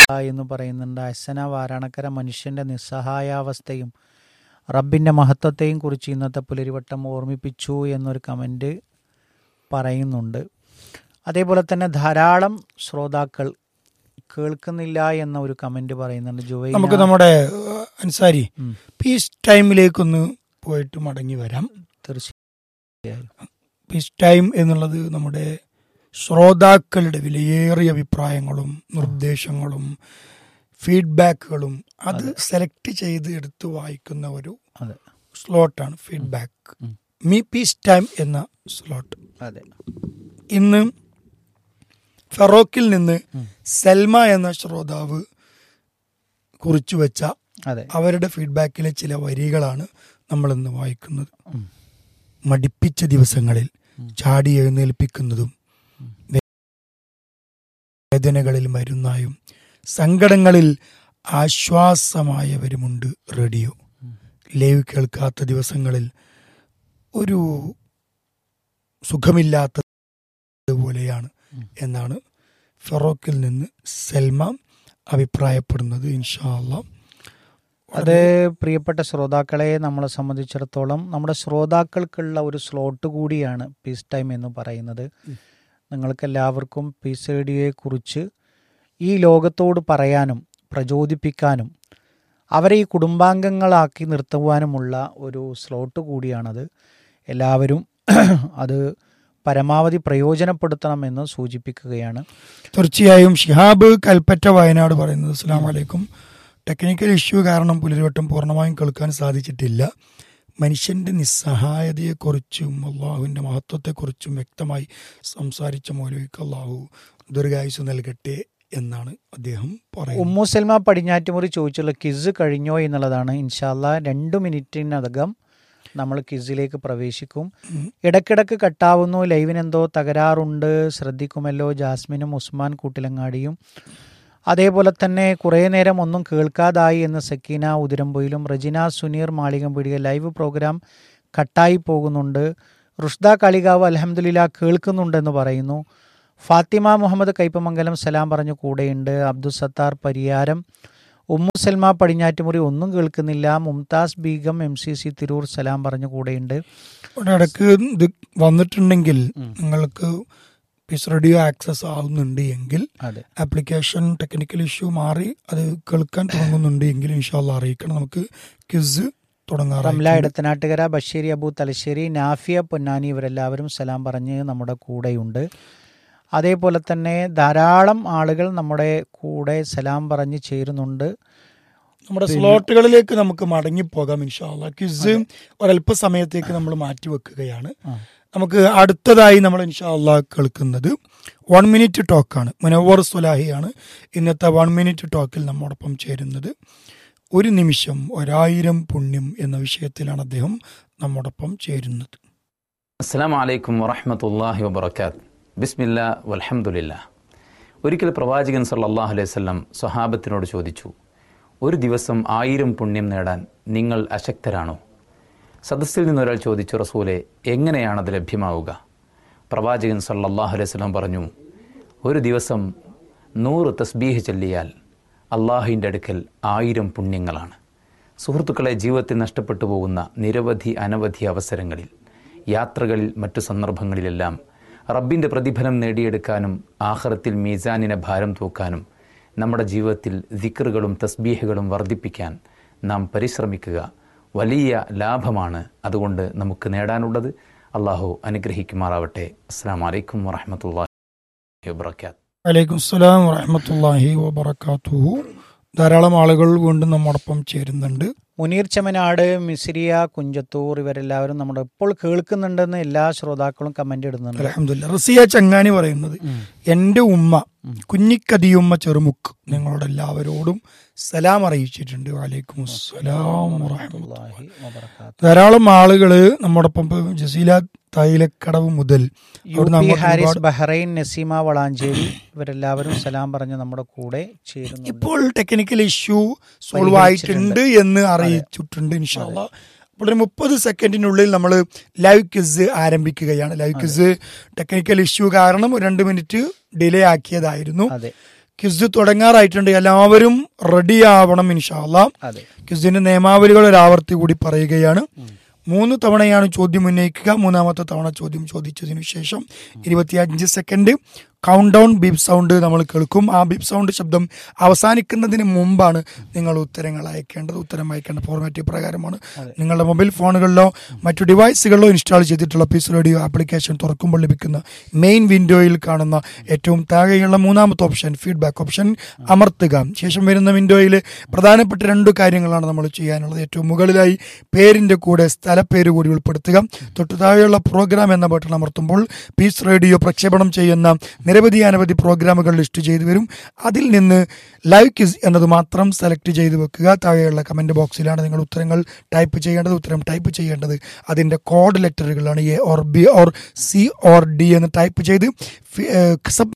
എന്ന് പറയുന്നുണ്ട് അസന വാരാണക്കര മനുഷ്യന്റെ നിസ്സഹായാവസ്ഥയും റബ്ബിന്റെ മഹത്വത്തെയും കുറിച്ച് ഇന്നത്തെ പുലരിവട്ടം ഓർമ്മിപ്പിച്ചു എന്നൊരു കമന്റ് പറയുന്നുണ്ട് അതേപോലെ തന്നെ ധാരാളം ശ്രോതാക്കൾ കേൾക്കുന്നില്ല എന്ന ഒരു കമന്റ് പറയുന്നുണ്ട് ജുവൈന നമുക്ക് നമ്മുടെ ഏഹ്, അൻസാരി ഉം. പീസ് ടൈമിലേക്കൊന്ന് പോയിട്ട് മടങ്ങി വരാം തീർച്ചയായും പീസ് ടൈം എന്നുള്ളത് നമ്മുടെ ശ്രോതാക്കളുടെ വിലയേറിയ അഭിപ്രായങ്ങളും നിർദ്ദേശങ്ങളും ഫീഡ്ബാക്കുകളും അത് അതെ. സെലക്ട് ചെയ്ത് എടുത്ത് വായിക്കുന്ന ഒരു അതെ സ്ലോട്ടാണ് ഫീഡ്ബാക്ക് ഉം. മീ പീസ് ടൈം എന്ന സ്ലോട്ട് അതെ ഇന്ന് ഫെറോക്കിൽ നിന്ന് ഉം. സെൽമ എന്ന ശ്രോതാവ് കുറിച്ചു വെച്ച അതെ അവരുടെ ഫീഡ്ബാക്കിലെ ചില വരികളാണ് നമ്മൾ ഇന്ന് വായിക്കുന്നത് ഉം. മടിപ്പിച്ച ദിവസങ്ങളിൽ ഉം. ചാടി എഴുന്നേൽപ്പിക്കുന്നതും വേദനകളിൽ മരുന്നായും സങ്കടങ്ങളിൽ ആശ്വാസമായവരുമുണ്ട് റേഡിയോ ഉം. ലൈവ് കേൾക്കാത്ത ദിവസങ്ങളിൽ ഒരു സുഖമില്ലാത്തതുപോലെയാണ് ഉം. എന്നാണ് ഫെറോക്കിൽ നിന്ന് സൽമ അഭിപ്രായപ്പെടുന്നത് ഇൻഷാല്ല അത് പ്രിയപ്പെട്ട ശ്രോതാക്കളെ നമ്മളെ സംബന്ധിച്ചിടത്തോളം നമ്മുടെ ശ്രോതാക്കൾക്കുള്ള ഒരു സ്ലോട്ട് കൂടിയാണ് പീസ് ടൈം എന്ന് പറയുന്നത് നിങ്ങൾക്ക് എല്ലാവർക്കും പീസ് റേഡിയോയെ കുറിച്ച് ഈ ലോകത്തോട് പറയാനും പ്രചോദിപ്പിക്കാനും അവരെ ഈ കുടുംബാംഗങ്ങളാക്കി നിർത്തുവാനുമുള്ള ഒരു സ്ലോട്ട് കൂടിയാണത് എല്ലാവരും അത് പരമാവധി പ്രയോജനപ്പെടുത്തണമെന്ന് സൂചിപ്പിക്കുകയാണ് തീർച്ചയായും ഷിഹാബ് കൽപ്പറ്റ വയനാട് പറയുന്നത് അസ്സാം വലൈക്കും ടെക്നിക്കൽ ഇഷ്യൂ കാരണം പുലരിവട്ടം പൂർണ്ണമായും കേൾക്കാൻ സാധിച്ചിട്ടില്ല മനുഷ്യന്റെ നിസ്സഹായതയെക്കുറിച്ചും അള്ളാഹുവിന്റെ മഹത്വത്തെക്കുറിച്ചും വ്യക്തമായി സംസാരിച്ച മൗലവിക്ക് അള്ളാഹു ദീർഘായുസ് നൽകട്ടെ എന്നാണ് അദ്ദേഹം പറയുന്നത് ഉമ്മു സൽമ പടിഞ്ഞാറ്റുമുറി ചോദിച്ചുള്ള കിസ് കഴിഞ്ഞോ എന്നുള്ളതാണ് ഇൻഷാല്ല രണ്ട് മിനിറ്റിനകം നമ്മൾ കിസിലേക്ക് പ്രവേശിക്കും ഉം. ഇടക്കിടക്ക് കട്ടാവുന്നു ലൈവിനെന്തോ തകരാറുണ്ട് ശ്രദ്ധിക്കുമല്ലോ ജാസ്മിനും ഉസ്മാൻ കൂട്ടിലങ്ങാടിയും അതേപോലെ തന്നെ കുറേ നേരം ഒന്നും കേൾക്കാതായി എന്ന് സക്കീന ഉതിരമ്പൊയിലും റജിന സുനീർ മാളികംപീടിക ലൈവ് പ്രോഗ്രാം കട്ടായി പോകുന്നുണ്ട് റുഷ്ദ കാളികാവ് അലഹമുല്ല കേൾക്കുന്നുണ്ടെന്ന് പറയുന്നു ഫാത്തിമ മുഹമ്മദ് കൈപ്പമംഗലം സലാം പറഞ്ഞു കൂടെയുണ്ട് അബ്ദുസത്താർ പരിയാരം ഉമ്മു സൽമ പടിഞ്ഞാറ്റുമുറി ഒന്നും കേൾക്കുന്നില്ല Mumtaz Begum M C C Tirur സലാം പറഞ്ഞു കൂടെയുണ്ട് ഇവിടെ ഇടയ്ക്ക് ഇത് വന്നിട്ടുണ്ടെങ്കിൽ ഉം. നിങ്ങൾക്ക് പീസ് റേഡിയോ ആക്സസ് ആവുന്നുണ്ട് എങ്കിൽ അതെ ആപ്ലിക്കേഷൻ ടെക്നിക്കൽ ഇഷ്യൂ മാറി അത് കേൾക്കാൻ തുടങ്ങുന്നുണ്ട് എങ്കിൽ ഇൻഷാല്ല അറിയിക്കണം നമുക്ക് ക്വിസ് റംല തുടങ്ങാറ് ഇടത്തനാട്ടുകര ബഷീരി അബു തലശ്ശേരി നാഫിയ പൊന്നാനി ഇവരെല്ലാവരും സലാം പറഞ്ഞ് നമ്മുടെ കൂടെയുണ്ട് അതേപോലെ തന്നെ ധാരാളം ആളുകൾ നമ്മുടെ കൂടെ സലാം പറഞ്ഞ് ചേരുന്നുണ്ട് നമ്മുടെ സ്ലോട്ടുകളിലേക്ക് നമുക്ക് മടങ്ങിപ്പോകാം ഇൻഷാല്ല ക്വിസ് ഒരല്പ സമയത്തേക്ക് നമ്മൾ മാറ്റി വെക്കുകയാണ് ആ. നമുക്ക് അടുത്തതായി നമ്മൾ ഇൻഷാല്ല കേൾക്കുന്നത് വൺ മിനിറ്റ് ടോക്കാണ് മുനവർ സുലാഹിയാണ് ഇന്നത്തെ വൺ മിനിറ്റ് ടോക്കിൽ നമ്മോടൊപ്പം ചേരുന്നത് ഒരു നിമിഷം ഒരായിരം പുണ്യം എന്ന വിഷയത്തിലാണ് അദ്ദേഹം നമ്മോടൊപ്പം ചേരുന്നത് അസ്സാം വലൈക്കും വറഹമത്തല്ലാഹി വബർക്കാത്ത് ബിസ്മില്ല വൽഹമുല്ല ഒരിക്കൽ പ്രവാചകൻ സല്ലല്ലാഹു അലൈഹി വസല്ലം സ്വഹാബത്തിനോട് ചോദിച്ചു ഒരു ദിവസം ആയിരം പുണ്യം നേടാൻ നിങ്ങൾ അശക്തരാണോ സദസ്സിൽ നിന്നൊരാൾ ചോദിച്ചു റസൂലെ എങ്ങനെയാണത് ലഭ്യമാവുക പ്രവാചകൻ സല്ലല്ലാഹു അലൈഹി വസല്ലം പറഞ്ഞു ഒരു ദിവസം നൂറ് തസ്ബീഹ് ചൊല്ലിയാൽ അള്ളാഹുവിൻ്റെ അടുക്കൽ ആയിരം പുണ്യങ്ങളാണ് സുഹൃത്തുക്കളെ ജീവിതത്തിൽ നഷ്ടപ്പെട്ടു പോകുന്ന നിരവധി അനവധി അവസരങ്ങളിൽ യാത്രകളിൽ മറ്റു സന്ദർഭങ്ങളിലെല്ലാം റബ്ബിൻ്റെ പ്രതിഫലം നേടിയെടുക്കാനും ആഹ്റത്തിൽ മീസാനിനെ ഭാരം തൂക്കാനും നമ്മുടെ ജീവിതത്തിൽ ദിക്റുകളും തസ്ബീഹുകളും വർദ്ധിപ്പിക്കാൻ നാം പരിശ്രമിക്കുക വലിയ ലാഭമാണ് അതുകൊണ്ട് നമുക്ക് നേടാനുള്ളത് അള്ളാഹു അനുഗ്രഹിക്കുമാറാവട്ടെ അസ്സാം വലൈക്കും വാഹമത്തല്ലാ വാബർക്കാത്ത് വലൈക്കും സ്സലാം വറഹമത്തല്ലാഹി വബർക്കാത്തുഹു ധാരാളം ആളുകൾ വീണ്ടും നമ്മോടൊപ്പം ചേരുന്നുണ്ട് മുനീർ ചമനാട് മിസിരിയ കുഞ്ചത്തൂർ ഇവരെല്ലാവരും നമ്മുടെ ഇപ്പോൾ കേൾക്കുന്നുണ്ടെന്ന് എല്ലാ ശ്രോതാക്കളും കമന്റ് ഇടുന്നുണ്ട് അലഹമില്ല റസിയ ചങ്ങാനി പറയുന്നത് ഉം. എൻ്റെ ഉമ്മ കുഞ്ഞിക്കതിയുമ്മ ചെറുമുക്ക് നിങ്ങളോട് എല്ലാവരോടും സലാം അറിയിച്ചിട്ടുണ്ട് വലൈക്കും അസ്സലാം വറഹ്മത്തുള്ളാഹി. അല്ലാഹി വബറകാത്ത്. ധാരാളം ആളുകള് നമ്മോടൊപ്പം ഇപ്പൊ ജസീല തൈലക്കടവ് മുതൽ യു അവിടുന്ന് പി അങ്ങോട്ട് ഹാരിസ് ഒരുപാട് ബഹ്റൈൻ നസീമ വളാഞ്ചേരി ഇവരെല്ലാവരും സലാം പറഞ്ഞ് നമ്മുടെ കൂടെ ചേരുന്നുണ്ട് ഇപ്പോൾ ടെക്നിക്കൽ ഇഷ്യൂ സോൾവ് ആയിട്ടുണ്ട് എന്ന് അറിയിച്ചിട്ടുണ്ട് ഇൻഷാല്ല അപ്പോൾ ഒരു മുപ്പത് സെക്കൻഡിനുള്ളിൽ നമ്മൾ ലൈവ് ക്വിസ് ആരംഭിക്കുകയാണ് ലൈവ് ക്വിസ് ടെക്നിക്കൽ ഇഷ്യൂ കാരണം ഒരു രണ്ട് മിനിറ്റ് ഡിലേ ആക്കിയതായിരുന്നു അതെ ക്വിസ് തുടങ്ങാറായിട്ടുണ്ട് എല്ലാവരും റെഡി ആവണം ഇൻഷാല്ല അതെ ക്വിസിന്റെ നിയമാവലികൾ ഒരു ആവർത്തി കൂടി പറയുകയാണ് മൂന്ന് തവണയാണ് ചോദ്യം ഉന്നയിക്കുക മൂന്നാമത്തെ തവണ ചോദ്യം ചോദിച്ചതിനു ശേഷം ഇരുപത്തിയഞ്ച് second countdown beep sound നമ്മൾ കേൾക്കും ആ ബീപ് സൗണ്ട് ശബ്ദം അവസാനിക്കുന്നതിന് മുമ്പാണ് നിങ്ങൾ ഉത്തരങ്ങൾ അയക്കേണ്ടത് ഉത്തരം അയക്കേണ്ട ഫോർമാറ്റ് പ്രകാരമാണ് നിങ്ങളുടെ മൊബൈൽ ഫോണുകളിലോ മറ്റു ഡിവൈസുകളിലോ ഇൻസ്റ്റാൾ ചെയ്തിട്ടുള്ള പീസ് റേഡിയോ ആപ്ലിക്കേഷൻ തുറക്കുമ്പോൾ ലഭിക്കുന്ന മെയിൻ വിൻഡോയിൽ കാണുന്ന ഏറ്റവും താഴെയുള്ള മൂന്നാമത്തെ ഓപ്ഷൻ ഫീഡ്ബാക്ക് ഓപ്ഷൻ അമർത്തുക ശേഷം വരുന്ന വിൻഡോയിൽ പ്രധാനപ്പെട്ട രണ്ട് കാര്യങ്ങളാണ് നമ്മൾ ചെയ്യാനുള്ളത് ഏറ്റവും മുകളിലായി പേരിന്റെ കൂടെ സ്ഥലപ്പേര് കൂടി ഉൾപ്പെടുത്തുക തൊട്ടു താഴെയുള്ള പ്രോഗ്രാം എന്ന ബട്ടൺ അമർത്തുമ്പോൾ പീസ് റേഡിയോ പ്രക്ഷേപണം ചെയ്യുന്ന നിരവധി അനവധി പ്രോഗ്രാമുകൾ ലിസ്റ്റ് ചെയ്തു വരും അതിൽ നിന്ന് ലൈവ് ക്വിസ് എന്നത് മാത്രം സെലക്ട് ചെയ്ത് വെക്കുക താഴെയുള്ള കമന്റ് ബോക്സിലാണ് നിങ്ങൾ ഉത്തരങ്ങൾ ടൈപ്പ് ചെയ്യേണ്ടത് ഉത്തരം ടൈപ്പ് ചെയ്യേണ്ടത് അതിന്റെ കോഡ് ലെറ്ററുകളാണ് A or B or C or D എന്ന് ടൈപ്പ് ചെയ്ത് ഫി- ഏഹ് സബ്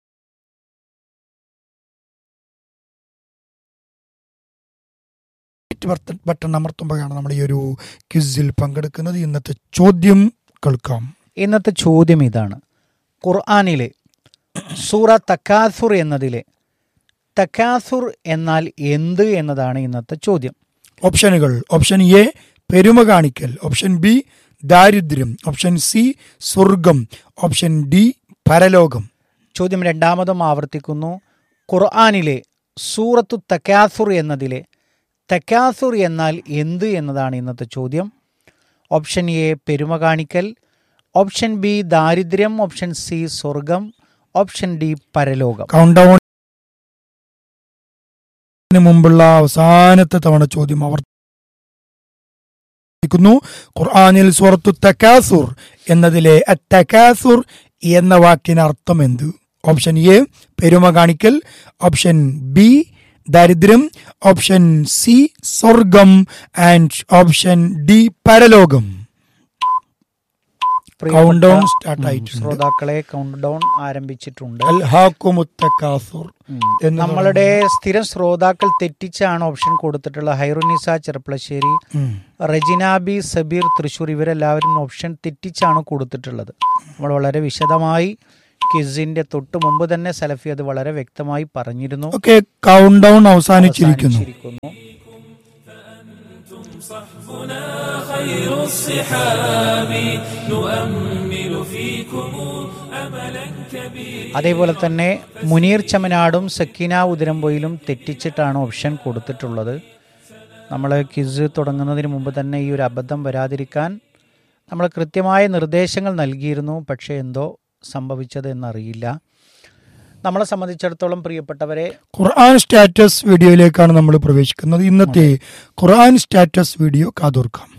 ബട്ടൺ ബട്ടൺ അമർത്തുമ്പോഴാണ് നമ്മൾ ഈ ഒരു ക്വിസിൽ പങ്കെടുക്കുന്നത് ഇന്നത്തെ ചോദ്യം കേൾക്കാം ഇന്നത്തെ ചോദ്യം ഇതാണ് ഖുർആാനിലെ സൂറ തക്കാസുർ എന്നതിലെ തക്കാസുർ എന്നാൽ എന്ത് എന്നതാണ് ഇന്നത്തെ ചോദ്യം ഓപ്ഷനുകൾ ഓപ്ഷൻ എ പെരുമ കാണിക്കൽ ഓപ്ഷൻ ബി ദാരിദ്ര്യം ഓപ്ഷൻ സി സ്വർഗം ഓപ്ഷൻ ഡി പരലോകം ചോദ്യം രണ്ടാമതും ആവർത്തിക്കുന്നു ഖുർആാനിലെ സൂറത്തു തക്കാസുർ എന്നതിലെ തക്കാസുർ എന്നാൽ എന്ത് എന്നതാണ് ഇന്നത്തെ ചോദ്യം ഓപ്ഷൻ എ പെരുമ കാണിക്കൽ ഓപ്ഷൻ ബി ദാരിദ്ര്യം ഓപ്ഷൻ സി സ്വർഗം ഓപ്ഷൻ ഡി പരലോകം കൗണ്ട് ഡൗണിന് മുമ്പുള്ള അവസാനത്തെ തവണ ചോദ്യം ആവർത്തിക്കുന്നു ഖുർആനിൽ സൂറത്തു തക്കാസുർ എന്നതിലെ തക്കാസുർ എന്ന വാക്കിന് അർത്ഥം എന്ത് ഓപ്ഷൻ എ പെരുമ കാണിക്കൽ ഓപ്ഷൻ ബി ദരിദ്രം ഓപ്ഷൻ സി സ്വർഗം ആൻഡ് ഓപ്ഷൻ ഡി പരലോകം കൗണ്ട് ഡൗൺ സ്റ്റാർട്ട് ആയിട്ടുണ്ട് ശ്രോതാക്കളെ കൗണ്ട് ഡൗൺ ആരംഭിച്ചിട്ടുണ്ട് അൽ ഹാക്കുമുത്തക്കാസുർ എന്ന് നമ്മളുടെ സ്ഥിരം ശ്രോതാക്കൾ തെറ്റിച്ചാണ് ഓപ്ഷൻ കൊടുത്തിട്ടുള്ളത് ഹൈറുനിസ ചെർപ്പളശ്ശേരി ഉം. റെജിനാബി സബീർ തൃശൂർ ഇവരെല്ലാവരും ഓപ്ഷൻ തെറ്റിച്ചാണ് കൊടുത്തിട്ടുള്ളത് നമ്മൾ വളരെ വിശദമായി കിസിന്റെ തൊട്ട് മുമ്പ് തന്നെ സലഫി അത് വളരെ വ്യക്തമായി പറഞ്ഞിരുന്നു ഓക്കെ കൗണ്ട് ഡൗൺ അവസാനിച്ചിരിക്കുന്നു അവസാനിച്ചിരിക്കുന്നു. خير الصحاب نؤمل فيكم أملا كبيرا അതേപോലെ തന്നെ മുനീർ ചമനാടും സക്കീന ഉതിരമ്പൊയിലും തെറ്റിച്ചിട്ടാണ് ഓപ്ഷൻ കൊടുത്തിട്ടുള്ളത് നമ്മൾ കിസ് തുടങ്ങുന്നതിന് മുമ്പ് തന്നെ ഈ ഒരു അബദ്ധം വരാതിരിക്കാൻ നമ്മൾ കൃത്യമായ നിർദ്ദേശങ്ങൾ നൽകിയിരുന്നു പക്ഷേ എന്തോ സംഭവിച്ചത് എന്നറിയില്ല നമ്മളെ സംബന്ധിച്ചിടത്തോളം പ്രിയപ്പെട്ടവരെ ഖുർആൻ സ്റ്റാറ്റസ് വീഡിയോയിലേക്കാണ് നമ്മൾ പ്രവേശിക്കുന്നത് ഇന്നത്തെ ഖുർആൻ സ്റ്റാറ്റസ് വീഡിയോ കാതോർക്കാം